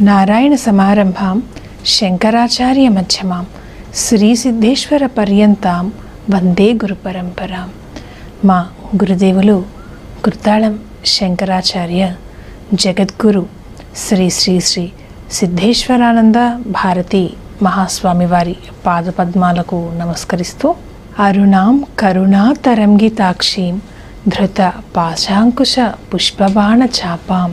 నారాయణ సమారంభాం శంకరాచార్య మధ్యమాం శ్రీ సిద్ధేశ్వర పర్యంతాం వందే గురు పరంపరాం మా గురుదేవులు కృతాళం శంకరాచార్య జగద్గురు శ్రీ శ్రీ శ్రీ సిద్ధేశ్వరానంద భారతి మహాస్వామి వారి పాదపద్మాలకు నమస్కరిస్తూ అరుణాం కరుణా తరంగితాక్షీం ధృత పాశాంకుశ పుష్పబాణ చాపాం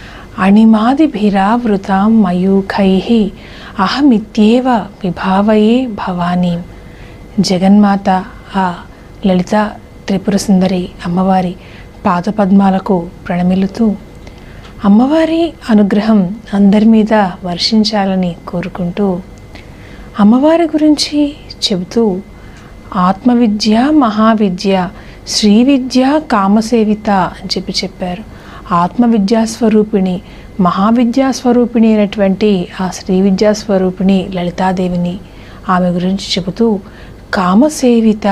అణిమాదిభిరావృతాం మయూఖై అహమిత్యేవ విభావయే భవానీం జగన్మాత ఆ లలిత త్రిపుర సుందరి అమ్మవారి పాదపద్మాలకు ప్రణమిల్లుతూ అమ్మవారి అనుగ్రహం అందరి మీద వర్షించాలని కోరుకుంటూ అమ్మవారి గురించి చెబుతూ ఆత్మవిద్య మహావిద్య శ్రీ విద్య కామసేవిత అని చెప్పి చెప్పారు ఆత్మవిద్యా స్వరూపిణి మహావిద్యా స్వరూపిణి అయినటువంటి ఆ శ్రీ విద్యా స్వరూపిణి లలితాదేవిని ఆమె గురించి చెబుతూ కామసేవిత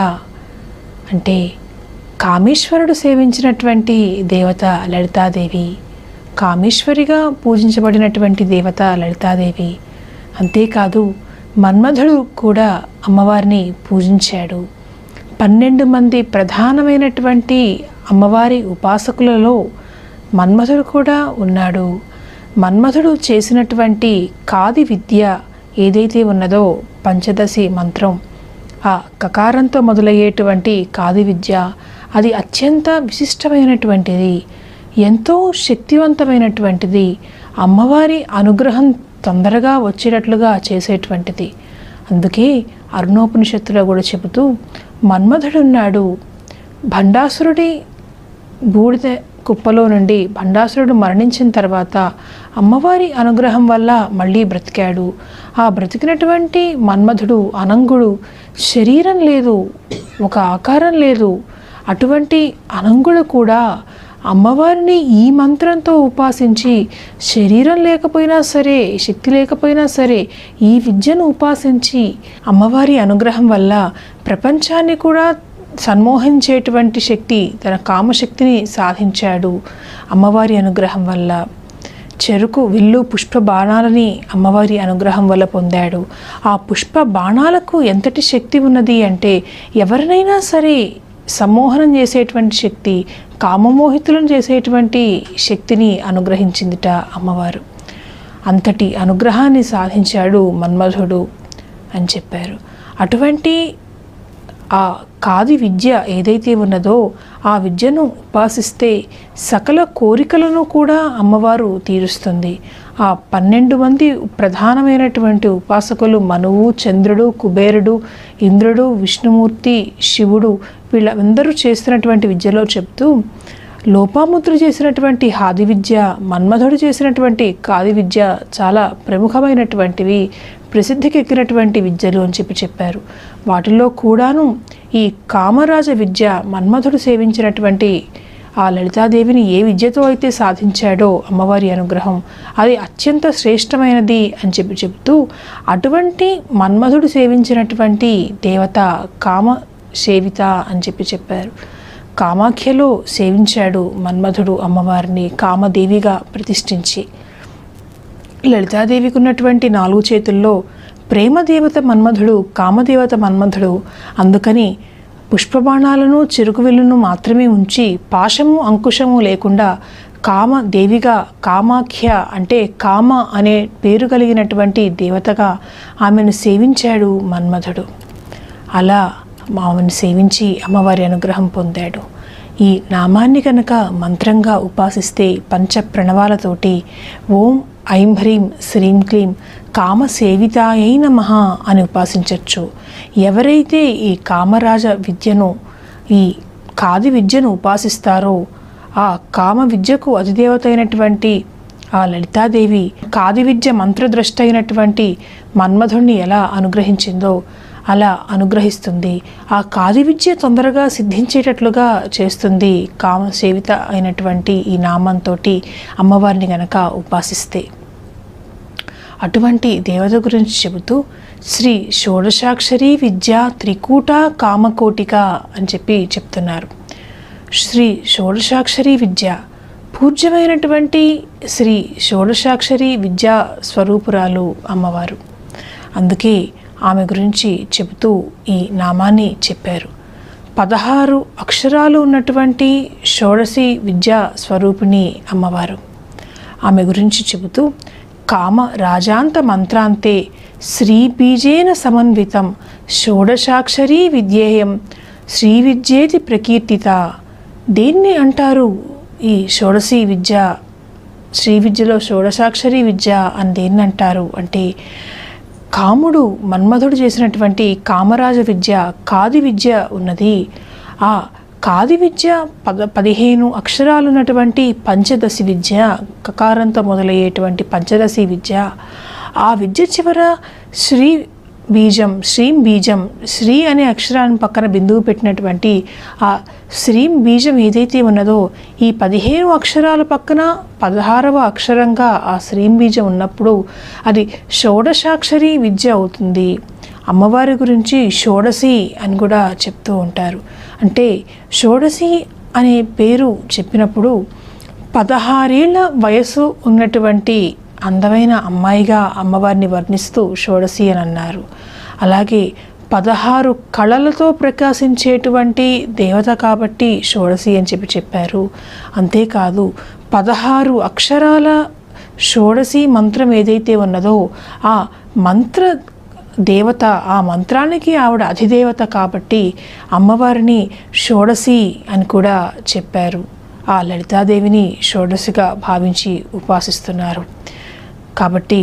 అంటే కామేశ్వరుడు సేవించినటువంటి దేవత లలితాదేవి కామేశ్వరిగా పూజించబడినటువంటి దేవత లలితాదేవి అంతేకాదు మన్మధుడు కూడా అమ్మవారిని పూజించాడు పన్నెండు మంది ప్రధానమైనటువంటి అమ్మవారి ఉపాసకులలో మన్మధుడు కూడా ఉన్నాడు మన్మధుడు చేసినటువంటి కాది విద్య ఏదైతే ఉన్నదో పంచదశి మంత్రం ఆ కకారంతో మొదలయ్యేటువంటి కాది విద్య అది అత్యంత విశిష్టమైనటువంటిది ఎంతో శక్తివంతమైనటువంటిది అమ్మవారి అనుగ్రహం తొందరగా వచ్చేటట్లుగా చేసేటువంటిది అందుకే అరుణోపనిషత్తులో కూడా చెబుతూ మన్మధుడున్నాడు భండాసురుడి బూడిద కుప్పలో నుండి భండాసురుడు మరణించిన తర్వాత అమ్మవారి అనుగ్రహం వల్ల మళ్ళీ బ్రతికాడు ఆ బ్రతికినటువంటి మన్మధుడు అనంగుడు శరీరం లేదు ఒక ఆకారం లేదు అటువంటి అనంగుడు కూడా అమ్మవారిని ఈ మంత్రంతో ఉపాసించి శరీరం లేకపోయినా సరే శక్తి లేకపోయినా సరే ఈ విద్యను ఉపాసించి అమ్మవారి అనుగ్రహం వల్ల ప్రపంచాన్ని కూడా సన్మోహించేటువంటి శక్తి తన కామశక్తిని సాధించాడు అమ్మవారి అనుగ్రహం వల్ల చెరుకు విల్లు పుష్ప బాణాలని అమ్మవారి అనుగ్రహం వల్ల పొందాడు ఆ పుష్ప బాణాలకు ఎంతటి శక్తి ఉన్నది అంటే ఎవరినైనా సరే సమ్మోహనం చేసేటువంటి శక్తి కామమోహితులను చేసేటువంటి శక్తిని అనుగ్రహించిందిట అమ్మవారు అంతటి అనుగ్రహాన్ని సాధించాడు మన్మధుడు అని చెప్పారు అటువంటి ఆ కాది విద్య ఏదైతే ఉన్నదో ఆ విద్యను ఉపాసిస్తే సకల కోరికలను కూడా అమ్మవారు తీరుస్తుంది ఆ పన్నెండు మంది ప్రధానమైనటువంటి ఉపాసకులు మనువు చంద్రుడు కుబేరుడు ఇంద్రుడు విష్ణుమూర్తి శివుడు వీళ్ళందరూ చేస్తున్నటువంటి విద్యలో చెప్తూ లోపాముద్ర చేసినటువంటి హాది విద్య మన్మధుడు చేసినటువంటి కాది విద్య చాలా ప్రముఖమైనటువంటివి ప్రసిద్ధికి ఎక్కినటువంటి విద్యలు అని చెప్పి చెప్పారు వాటిలో కూడాను ఈ కామరాజ విద్య మన్మధుడు సేవించినటువంటి ఆ లలితాదేవిని ఏ విద్యతో అయితే సాధించాడో అమ్మవారి అనుగ్రహం అది అత్యంత శ్రేష్టమైనది అని చెప్పి చెబుతూ అటువంటి మన్మధుడు సేవించినటువంటి దేవత కామ సేవిత అని చెప్పి చెప్పారు కామాఖ్యలో సేవించాడు మన్మధుడు అమ్మవారిని కామదేవిగా ప్రతిష్ఠించి లలితాదేవికి ఉన్నటువంటి నాలుగు చేతుల్లో ప్రేమదేవత మన్మధుడు కామదేవత మన్మధుడు అందుకని పుష్పబాణాలను చిరుకువిల్లును మాత్రమే ఉంచి పాశము అంకుశము లేకుండా కామ దేవిగా కామాఖ్య అంటే కామ అనే పేరు కలిగినటువంటి దేవతగా ఆమెను సేవించాడు మన్మధుడు అలా ఆమెను సేవించి అమ్మవారి అనుగ్రహం పొందాడు ఈ నామాన్ని కనుక మంత్రంగా ఉపాసిస్తే పంచ ప్రణవాలతోటి ఓం ఐం హ్రీం శ్రీం క్లీం కామ సేవితాయై నమః అని ఉపాసించవచ్చు ఎవరైతే ఈ కామరాజ విద్యను ఈ కాది విద్యను ఉపాసిస్తారో ఆ కామ విద్యకు అధిదేవత అయినటువంటి ఆ లలితాదేవి కాది విద్య మంత్రద్రష్ట అయినటువంటి మన్మధుణ్ణి ఎలా అనుగ్రహించిందో అలా అనుగ్రహిస్తుంది ఆ కాది విద్య తొందరగా సిద్ధించేటట్లుగా చేస్తుంది కామ సేవిత అయినటువంటి ఈ నామంతో అమ్మవారిని గనక ఉపాసిస్తే అటువంటి దేవత గురించి చెబుతూ శ్రీ షోడశాక్షరి విద్య త్రికూట కామకోటిక అని చెప్పి చెప్తున్నారు శ్రీ షోడశాక్షరి విద్య పూజ్యమైనటువంటి శ్రీ షోడశాక్షరి విద్యా స్వరూపురాలు అమ్మవారు అందుకే ఆమె గురించి చెబుతూ ఈ నామాన్ని చెప్పారు పదహారు అక్షరాలు ఉన్నటువంటి షోడశి విద్యా స్వరూపిణి అమ్మవారు ఆమె గురించి చెబుతూ కామ రాజాంత మంత్రాంతే శ్రీబీజేన సమన్వితం షోడశాక్షరీ విద్యేయం శ్రీ విద్యేతి ప్రకీర్తిత దేన్ని అంటారు ఈ షోడశి విద్య శ్రీ విద్యలో షోడశాక్షరి విద్య అని దేన్ని అంటారు అంటే కాముడు మన్మధుడు చేసినటువంటి కామరాజ విద్య కాది విద్య ఉన్నది ఆ కాది విద్య పద పదిహేను అక్షరాలు ఉన్నటువంటి పంచదశి విద్య కకారంతో మొదలయ్యేటువంటి పంచదశి విద్య ఆ విద్య చివర శ్రీ బీజం శ్రీం బీజం శ్రీ అనే అక్షరాన్ని పక్కన బిందువు పెట్టినటువంటి ఆ శ్రీం బీజం ఏదైతే ఉన్నదో ఈ పదిహేను అక్షరాల పక్కన పదహారవ అక్షరంగా ఆ శ్రీం బీజం ఉన్నప్పుడు అది షోడశాక్షరి విద్య అవుతుంది అమ్మవారి గురించి షోడశి అని కూడా చెప్తూ ఉంటారు అంటే షోడశి అనే పేరు చెప్పినప్పుడు పదహారేళ్ల వయసు ఉన్నటువంటి అందమైన అమ్మాయిగా అమ్మవారిని వర్ణిస్తూ షోడశి అని అన్నారు అలాగే పదహారు కళలతో ప్రకాశించేటువంటి దేవత కాబట్టి షోడశి అని చెప్పి చెప్పారు అంతేకాదు పదహారు అక్షరాల షోడశి మంత్రం ఏదైతే ఉన్నదో ఆ మంత్ర దేవత ఆ మంత్రానికి ఆవిడ అధిదేవత కాబట్టి అమ్మవారిని షోడశి అని కూడా చెప్పారు ఆ లలితాదేవిని షోడశిగా భావించి ఉపాసిస్తున్నారు కాబట్టి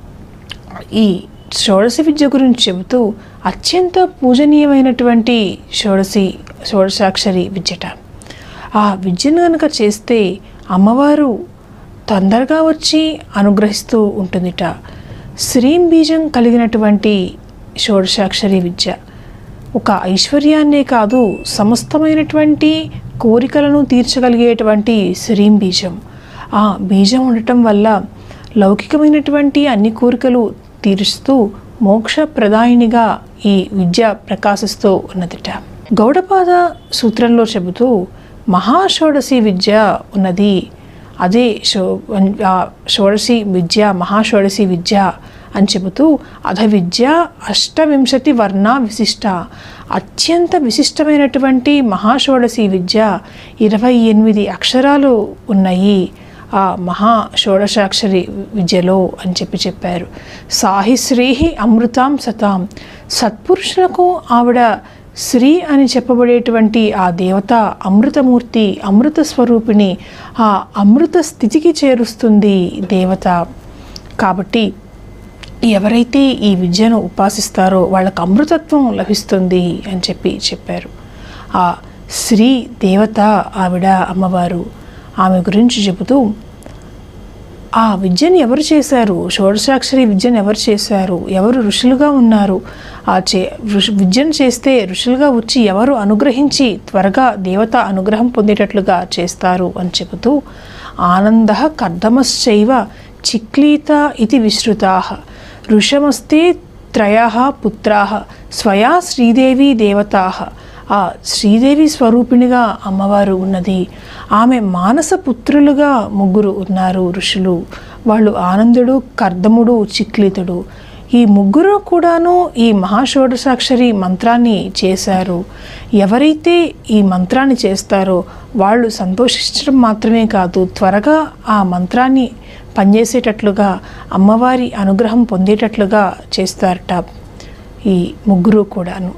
ఈ షోడశి విద్య గురించి చెబుతూ అత్యంత పూజనీయమైనటువంటి షోడశి షోడశాక్షరి విద్యట ఆ విద్యను కనుక చేస్తే అమ్మవారు తొందరగా వచ్చి అనుగ్రహిస్తూ ఉంటుందిట శ్రీం బీజం కలిగినటువంటి షోడశాక్షరి విద్య ఒక ఐశ్వర్యాన్నే కాదు సమస్తమైనటువంటి కోరికలను తీర్చగలిగేటువంటి శ్రీం బీజం ఆ బీజం ఉండటం వల్ల లౌకికమైనటువంటి అన్ని కోరికలు తీరుస్తూ మోక్ష ప్రదాయినిగా ఈ విద్య ప్రకాశిస్తూ ఉన్నదిట గౌడపాద సూత్రంలో చెబుతూ మహాషోడశి విద్య ఉన్నది అదే షో ఆ షోడశి విద్య మహాషోడశి విద్య అని చెబుతూ అధ విద్య అష్టవింశతి వర్ణ విశిష్ట అత్యంత విశిష్టమైనటువంటి మహాషోడశి విద్య ఇరవై ఎనిమిది అక్షరాలు ఉన్నాయి ఆ మహా షోడశాక్షరి విద్యలో అని చెప్పి చెప్పారు సాహిశ్రీహి అమృతాం సతాం సత్పురుషులకు ఆవిడ శ్రీ అని చెప్పబడేటువంటి ఆ దేవత అమృతమూర్తి అమృత స్వరూపిణి ఆ అమృత స్థితికి చేరుస్తుంది దేవత కాబట్టి ఎవరైతే ఈ విద్యను ఉపాసిస్తారో వాళ్ళకు అమృతత్వం లభిస్తుంది అని చెప్పి చెప్పారు ఆ శ్రీ దేవత ఆవిడ అమ్మవారు ఆమె గురించి చెబుతూ ఆ విద్యను ఎవరు చేశారు షోడశాక్షరి విద్యను ఎవరు చేశారు ఎవరు ఋషులుగా ఉన్నారు ఆ చే ఋషి విద్యను చేస్తే ఋషులుగా వచ్చి ఎవరు అనుగ్రహించి త్వరగా దేవత అనుగ్రహం పొందేటట్లుగా చేస్తారు అని చెబుతూ ఆనంద కర్దమశ్చైవ చిక్లీత ఇది విశ్రుతా ఋషమస్తే త్రయ పుత్రా స్వయా శ్రీదేవి దేవతా ఆ శ్రీదేవి స్వరూపిణిగా అమ్మవారు ఉన్నది ఆమె మానస పుత్రులుగా ముగ్గురు ఉన్నారు ఋషులు వాళ్ళు ఆనందుడు కర్దముడు చిక్లితుడు ఈ ముగ్గురు కూడాను ఈ మహాషోడశాక్షరి మంత్రాన్ని చేశారు ఎవరైతే ఈ మంత్రాన్ని చేస్తారో వాళ్ళు సంతోషించడం మాత్రమే కాదు త్వరగా ఆ మంత్రాన్ని పనిచేసేటట్లుగా అమ్మవారి అనుగ్రహం పొందేటట్లుగా చేస్తారట ఈ ముగ్గురు కూడాను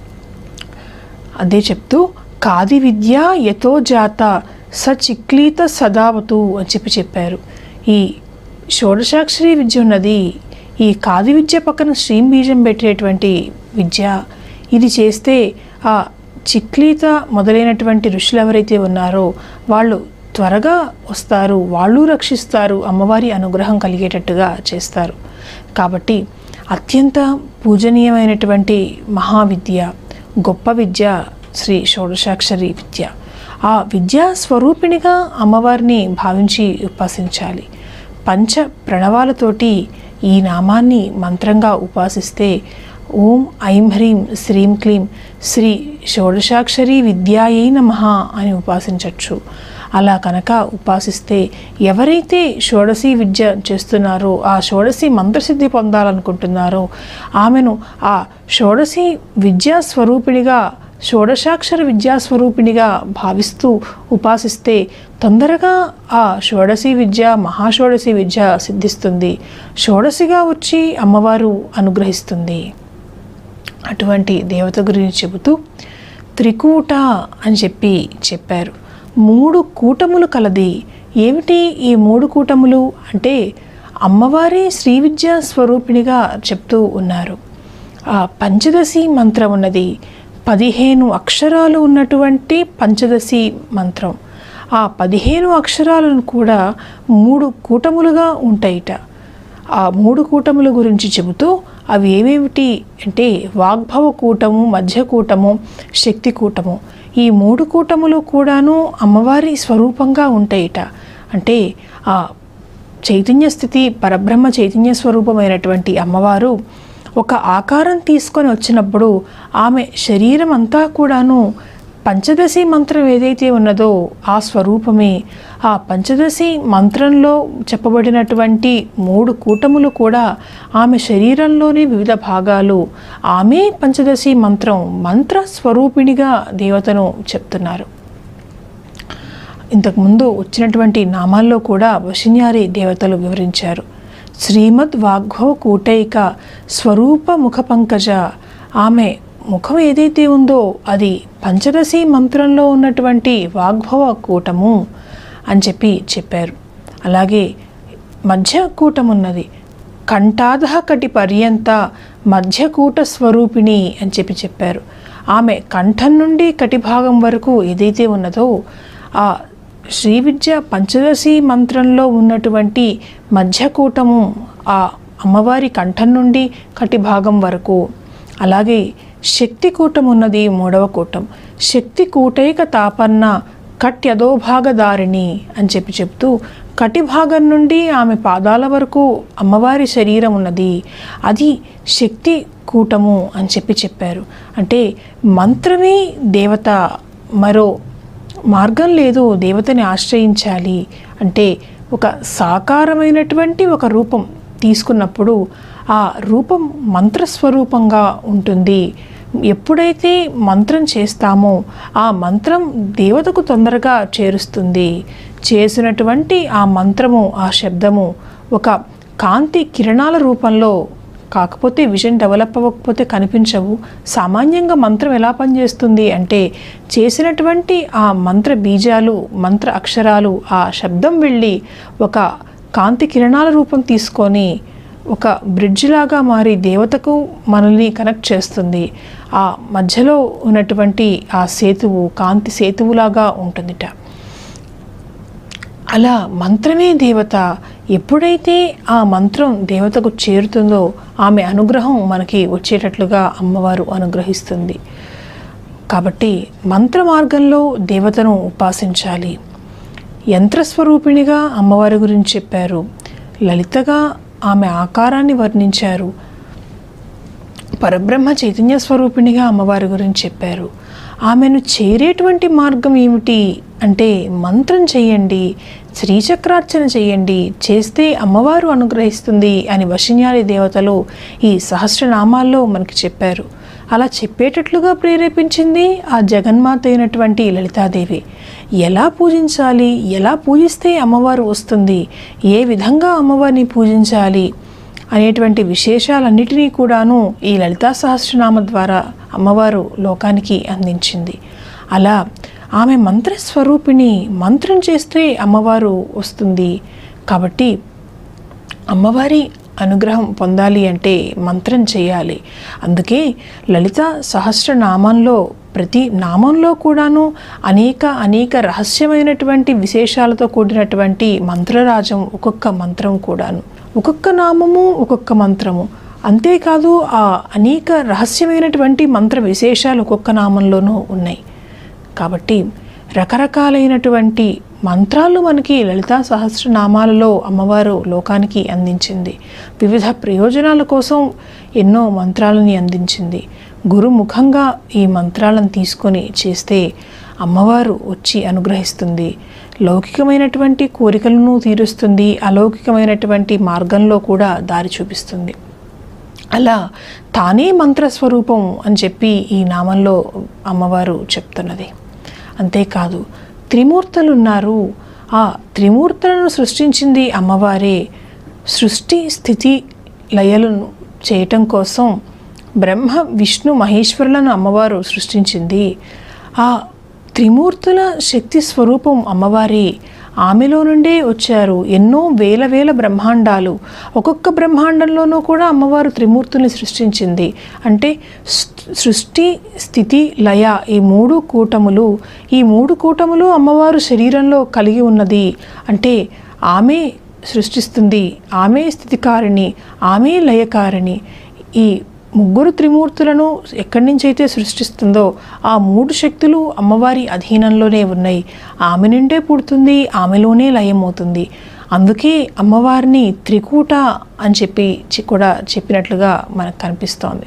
అదే చెప్తూ కాది విద్య యతో జాత సచిక్లీత సదావతు అని చెప్పి చెప్పారు ఈ షోడశాక్షరి విద్య ఉన్నది ఈ కాది విద్య పక్కన శ్రీం బీజం పెట్టేటువంటి విద్య ఇది చేస్తే ఆ చిక్లీత మొదలైనటువంటి ఋషులు ఎవరైతే ఉన్నారో వాళ్ళు త్వరగా వస్తారు వాళ్ళు రక్షిస్తారు అమ్మవారి అనుగ్రహం కలిగేటట్టుగా చేస్తారు కాబట్టి అత్యంత పూజనీయమైనటువంటి మహావిద్య గొప్ప విద్య శ్రీ షోడశాక్షరి విద్య ఆ విద్యా స్వరూపిణిగా అమ్మవారిని భావించి ఉపాసించాలి పంచ ప్రణవాలతోటి ఈ నామాన్ని మంత్రంగా ఉపాసిస్తే ఓం ఐం హ్రీం శ్రీం క్లీం శ్రీ షోడశాక్షరి విద్యాయై నమః అని ఉపాసించవచ్చు అలా కనుక ఉపాసిస్తే ఎవరైతే షోడశి విద్య చేస్తున్నారో ఆ షోడశి మంత్రసిద్ధి పొందాలనుకుంటున్నారో ఆమెను ఆ షోడశి విద్యా స్వరూపిణిగా షోడశాక్షర విద్యాస్వరూపిణిగా భావిస్తూ ఉపాసిస్తే తొందరగా ఆ షోడశి విద్య మహాషోడశి విద్య సిద్ధిస్తుంది షోడశిగా వచ్చి అమ్మవారు అనుగ్రహిస్తుంది అటువంటి దేవత గురించి చెబుతూ త్రికూట అని చెప్పి చెప్పారు మూడు కూటములు కలది ఏమిటి ఈ మూడు కూటములు అంటే అమ్మవారి శ్రీ విద్యా స్వరూపిణిగా చెప్తూ ఉన్నారు ఆ పంచదశి మంత్రం ఉన్నది పదిహేను అక్షరాలు ఉన్నటువంటి పంచదశి మంత్రం ఆ పదిహేను అక్షరాలను కూడా మూడు కూటములుగా ఉంటాయిట ఆ మూడు కూటముల గురించి చెబుతూ అవి ఏమేమిటి అంటే వాగ్భవ కూటము మధ్య కూటము శక్తి కూటము ఈ మూడు కూటములు కూడాను అమ్మవారి స్వరూపంగా ఉంటాయిట అంటే ఆ చైతన్య స్థితి పరబ్రహ్మ చైతన్య స్వరూపమైనటువంటి అమ్మవారు ఒక ఆకారం తీసుకొని వచ్చినప్పుడు ఆమె శరీరం అంతా కూడాను పంచదశి మంత్రం ఏదైతే ఉన్నదో ఆ స్వరూపమే ఆ పంచదశి మంత్రంలో చెప్పబడినటువంటి మూడు కూటములు కూడా ఆమె శరీరంలోని వివిధ భాగాలు ఆమె పంచదశి మంత్రం మంత్ర స్వరూపిణిగా దేవతను చెప్తున్నారు ఇంతకుముందు వచ్చినటువంటి నామాల్లో కూడా వశిన్యారి దేవతలు వివరించారు శ్రీమద్ వాగ్భవ కూటైక స్వరూప ముఖ పంకజ ఆమె ముఖం ఏదైతే ఉందో అది పంచదశి మంత్రంలో ఉన్నటువంటి వాగ్భవ కూటము అని చెప్పి చెప్పారు అలాగే మధ్య కూటం ఉన్నది కంఠాధ కటి పర్యంత మధ్యకూట స్వరూపిణి అని చెప్పి చెప్పారు ఆమె కంఠం నుండి కటి భాగం వరకు ఏదైతే ఉన్నదో ఆ శ్రీ విద్య పంచదశి మంత్రంలో ఉన్నటువంటి మధ్యకూటము ఆ అమ్మవారి కంఠం నుండి కటి భాగం వరకు అలాగే శక్తి కూటం ఉన్నది మూడవ కూటం శక్తి కూటైక తాపన్న కట్యధోభాగదారిణి అని చెప్పి చెప్తూ కటి భాగం నుండి ఆమె పాదాల వరకు అమ్మవారి శరీరం ఉన్నది అది శక్తి కూటము అని చెప్పి చెప్పారు అంటే మంత్రమే దేవత మరో మార్గం లేదు దేవతని ఆశ్రయించాలి అంటే ఒక సాకారమైనటువంటి ఒక రూపం తీసుకున్నప్పుడు ఆ రూపం మంత్రస్వరూపంగా ఉంటుంది ఎప్పుడైతే మంత్రం చేస్తామో ఆ మంత్రం దేవతకు తొందరగా చేరుస్తుంది చేసినటువంటి ఆ మంత్రము ఆ శబ్దము ఒక కాంతి కిరణాల రూపంలో కాకపోతే విజన్ డెవలప్ అవ్వకపోతే కనిపించవు సామాన్యంగా మంత్రం ఎలా పనిచేస్తుంది అంటే చేసినటువంటి ఆ మంత్ర బీజాలు మంత్ర అక్షరాలు ఆ శబ్దం వెళ్ళి ఒక కాంతి కిరణాల రూపం తీసుకొని ఒక బ్రిడ్జ్ లాగా మారి దేవతకు మనల్ని కనెక్ట్ చేస్తుంది ఆ మధ్యలో ఉన్నటువంటి ఆ సేతువు కాంతి సేతువులాగా ఉంటుందిట అలా మంత్రమే దేవత ఎప్పుడైతే ఆ మంత్రం దేవతకు చేరుతుందో ఆమె అనుగ్రహం మనకి వచ్చేటట్లుగా అమ్మవారు అనుగ్రహిస్తుంది కాబట్టి మంత్ర మార్గంలో దేవతను ఉపాసించాలి యంత్రస్వరూపిణిగా అమ్మవారి గురించి చెప్పారు లలితగా ఆమె ఆకారాన్ని వర్ణించారు పరబ్రహ్మ చైతన్య స్వరూపిణిగా అమ్మవారి గురించి చెప్పారు ఆమెను చేరేటువంటి మార్గం ఏమిటి అంటే మంత్రం చేయండి శ్రీచక్రార్చన చేయండి చేస్తే అమ్మవారు అనుగ్రహిస్తుంది అని వశిన్యాలి దేవతలు ఈ సహస్రనామాల్లో మనకి చెప్పారు అలా చెప్పేటట్లుగా ప్రేరేపించింది ఆ జగన్మాత అయినటువంటి లలితాదేవి ఎలా పూజించాలి ఎలా పూజిస్తే అమ్మవారు వస్తుంది ఏ విధంగా అమ్మవారిని పూజించాలి అనేటువంటి విశేషాలన్నిటినీ కూడాను ఈ లలితా సహస్రనామ ద్వారా అమ్మవారు లోకానికి అందించింది అలా ఆమె మంత్రస్వరూపిణి మంత్రం చేస్తే అమ్మవారు వస్తుంది కాబట్టి అమ్మవారి అనుగ్రహం పొందాలి అంటే మంత్రం చేయాలి అందుకే లలిత సహస్రనామంలో ప్రతి నామంలో కూడాను అనేక అనేక రహస్యమైనటువంటి విశేషాలతో కూడినటువంటి మంత్రరాజం ఒక్కొక్క మంత్రం కూడాను ఒక్కొక్క నామము ఒక్కొక్క మంత్రము అంతేకాదు ఆ అనేక రహస్యమైనటువంటి మంత్ర విశేషాలు ఒక్కొక్క నామంలోనూ ఉన్నాయి కాబట్టి రకరకాలైనటువంటి మంత్రాలు మనకి లలితా సహస్రనామాలలో అమ్మవారు లోకానికి అందించింది వివిధ ప్రయోజనాల కోసం ఎన్నో మంత్రాలని అందించింది గురుముఖంగా ఈ మంత్రాలను తీసుకొని చేస్తే అమ్మవారు వచ్చి అనుగ్రహిస్తుంది లౌకికమైనటువంటి కోరికలను తీరుస్తుంది అలౌకికమైనటువంటి మార్గంలో కూడా దారి చూపిస్తుంది అలా తానే మంత్రస్వరూపం అని చెప్పి ఈ నామంలో అమ్మవారు చెప్తున్నది అంతేకాదు త్రిమూర్తులు ఉన్నారు ఆ త్రిమూర్తులను సృష్టించింది అమ్మవారే సృష్టి స్థితి లయలను చేయటం కోసం బ్రహ్మ విష్ణు మహేశ్వరులను అమ్మవారు సృష్టించింది ఆ త్రిమూర్తుల శక్తి స్వరూపం అమ్మవారి ఆమెలో నుండే వచ్చారు ఎన్నో వేల వేల బ్రహ్మాండాలు ఒక్కొక్క బ్రహ్మాండంలోనూ కూడా అమ్మవారు త్రిమూర్తుల్ని సృష్టించింది అంటే స్- సృష్టి స్థితి లయ ఈ మూడు కూటములు ఈ మూడు కూటములు అమ్మవారు శరీరంలో కలిగి ఉన్నది అంటే ఆమె సృష్టిస్తుంది ఆమె స్థితికారిణి ఆమె లయకారిణి ఈ ముగ్గురు త్రిమూర్తులను ఎక్కడి నుంచి అయితే సృష్టిస్తుందో ఆ మూడు శక్తులు అమ్మవారి అధీనంలోనే ఉన్నాయి ఆమె నుండే పుడుతుంది ఆమెలోనే లయమవుతుంది అందుకే అమ్మవారిని త్రికూట అని చెప్పి చి- కూడా చెప్పినట్లుగా మనకు కనిపిస్తోంది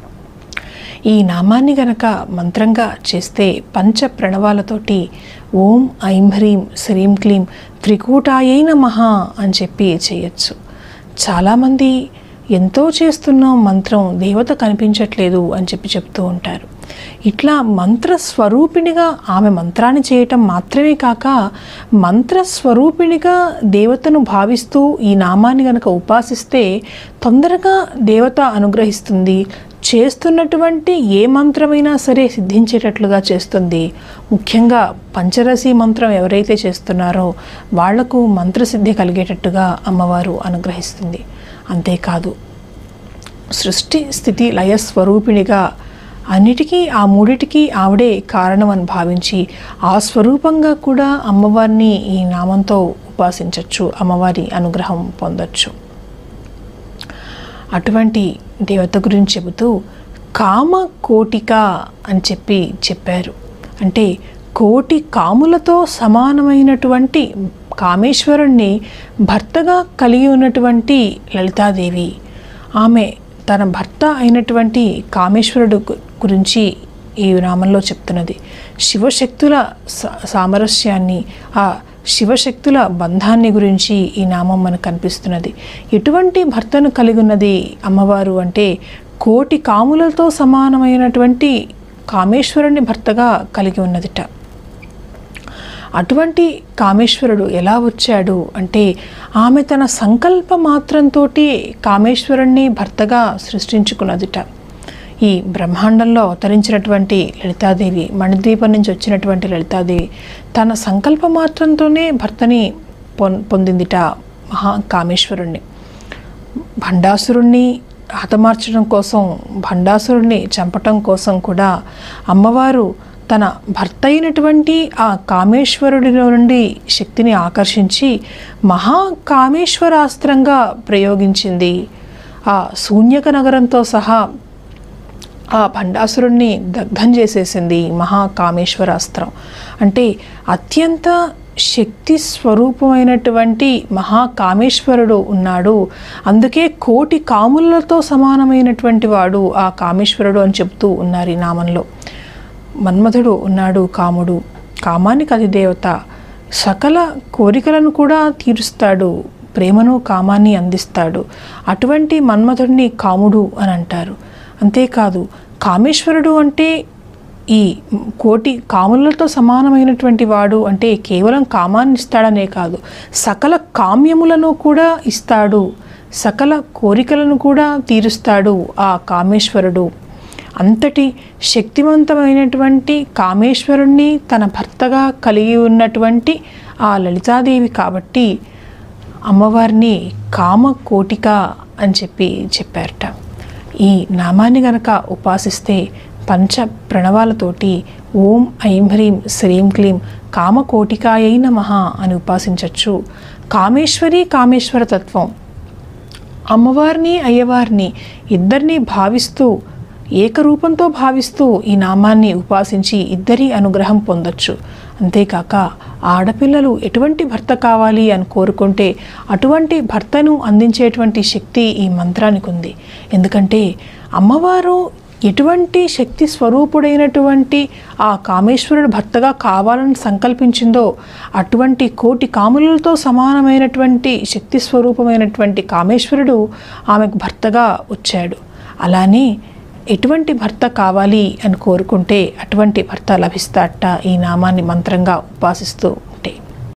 ఈ నామాన్ని గనక మంత్రంగా చేస్తే పంచ ప్రణవాలతోటి ఓం ఐం హ్రీం శ్రీం క్లీం త్రికూటాయై నమః అని చెప్పి చేయొచ్చు చాలామంది ఎంతో చేస్తున్నాం మంత్రం దేవత కనిపించట్లేదు అని చెప్పి చెప్తూ ఉంటారు ఇట్లా మంత్ర స్వరూపిణిగా ఆమె మంత్రాన్ని చేయటం మాత్రమే కాక మంత్ర స్వరూపిణిగా దేవతను భావిస్తూ ఈ నామాన్ని గనక ఉపాసిస్తే తొందరగా దేవత అనుగ్రహిస్తుంది చేస్తున్నటువంటి ఏ మంత్రమైనా సరే సిద్ధించేటట్లుగా చేస్తుంది ముఖ్యంగా పంచరసి మంత్రం ఎవరైతే చేస్తున్నారో వాళ్లకు మంత్రసిద్ధి కలిగేటట్టుగా అమ్మవారు అనుగ్రహిస్తుంది అంతేకాదు సృష్టి స్థితి లయ స్వరూపిణిగా అన్నిటికీ ఆ మూడిటికి ఆవిడే కారణం అని భావించి ఆ స్వరూపంగా కూడా అమ్మవారిని ఈ నామంతో ఉపాసించవచ్చు అమ్మవారి అనుగ్రహం పొందొచ్చు అటువంటి దేవత గురించి చెబుతూ కామ కోటిక అని చెప్పి చెప్పారు అంటే కోటి కాములతో సమానమైనటువంటి కామేశ్వరుణ్ణి భర్తగా కలిగి ఉన్నటువంటి లలితాదేవి ఆమె తన భర్త అయినటువంటి కామేశ్వరుడు గు- గురించి ఈ నామంలో చెప్తున్నది శివశక్తుల సా- సామరస్యాన్ని ఆ శివశక్తుల బంధాన్ని గురించి ఈ నామం మనకు కనిపిస్తున్నది ఎటువంటి భర్తను కలిగి ఉన్నది అమ్మవారు అంటే కోటి కాములతో సమానమైనటువంటి కామేశ్వరుని భర్తగా కలిగి ఉన్నదిట అటువంటి కామేశ్వరుడు ఎలా వచ్చాడు అంటే ఆమె తన సంకల్ప మాత్రంతో కామేశ్వరుణ్ణి భర్తగా సృష్టించుకున్నదిట ఈ బ్రహ్మాండంలో అవతరించినటువంటి లలితాదేవి మణిద్వీపం నుంచి వచ్చినటువంటి లలితాదేవి తన సంకల్ప మాత్రంతోనే భర్తని పొం పొందిందిట మహా కామేశ్వరుణ్ణి భండాసురుణ్ణి హతమార్చడం కోసం భండాసురుణ్ణి చంపటం కోసం కూడా అమ్మవారు తన భర్త అయినటువంటి ఆ కామేశ్వరుడిలో నుండి శక్తిని ఆకర్షించి మహా కామేశ్వరాస్త్రంగా ప్రయోగించింది ఆ శూన్యక నగరంతో సహా ఆ భండాసురుణ్ణి దగ్ధం చేసేసింది మహాకామేశ్వరాస్త్రం అంటే అత్యంత శక్తి స్వరూపమైనటువంటి మహాకామేశ్వరుడు ఉన్నాడు అందుకే కోటి కాములతో సమానమైనటువంటి వాడు ఆ కామేశ్వరుడు అని చెప్తూ ఉన్నారు ఈ నామంలో మన్మథుడు ఉన్నాడు కాముడు కామానికి అధిదేవత సకల కోరికలను కూడా తీరుస్తాడు ప్రేమను కామాన్ని అందిస్తాడు అటువంటి మన్మథుడిని కాముడు అని అంటారు అంతేకాదు కామేశ్వరుడు అంటే ఈ కోటి కాములతో సమానమైనటువంటి వాడు అంటే కేవలం కామాన్ని ఇస్తాడనే కాదు సకల కామ్యములను కూడా ఇస్తాడు సకల కోరికలను కూడా తీరుస్తాడు ఆ కామేశ్వరుడు అంతటి శక్తివంతమైనటువంటి కామేశ్వరుణ్ణి తన భర్తగా కలిగి ఉన్నటువంటి ఆ లలితాదేవి కాబట్టి అమ్మవారిని కామ కోటిక అని చెప్పి చెప్పారట ఈ నామాన్ని గనక ఉపాసిస్తే పంచ ప్రణవాలతోటి ఓం ఐం హ్రీం శ్రీం క్లీం కామకోటికాయై నమః అని ఉపాసించవచ్చు కామేశ్వరి కామేశ్వర తత్వం అమ్మవారిని అయ్యవారిని ఇద్దరిని భావిస్తూ ఏకరూపంతో భావిస్తూ ఈ నామాన్ని ఉపాసించి ఇద్దరి అనుగ్రహం పొందొచ్చు అంతేకాక ఆడపిల్లలు ఎటువంటి భర్త కావాలి అని కోరుకుంటే అటువంటి భర్తను అందించేటువంటి శక్తి ఈ మంత్రానికి ఉంది ఎందుకంటే అమ్మవారు ఎటువంటి శక్తి స్వరూపుడైనటువంటి ఆ కామేశ్వరుడు భర్తగా కావాలని సంకల్పించిందో అటువంటి కోటి కాములతో సమానమైనటువంటి శక్తి స్వరూపమైనటువంటి కామేశ్వరుడు ఆమెకు భర్తగా వచ్చాడు అలానే ఎటువంటి భర్త కావాలి అని కోరుకుంటే అటువంటి భర్త లభిస్తాట ఈ నామాన్ని మంత్రంగా ఉపాసిస్తూ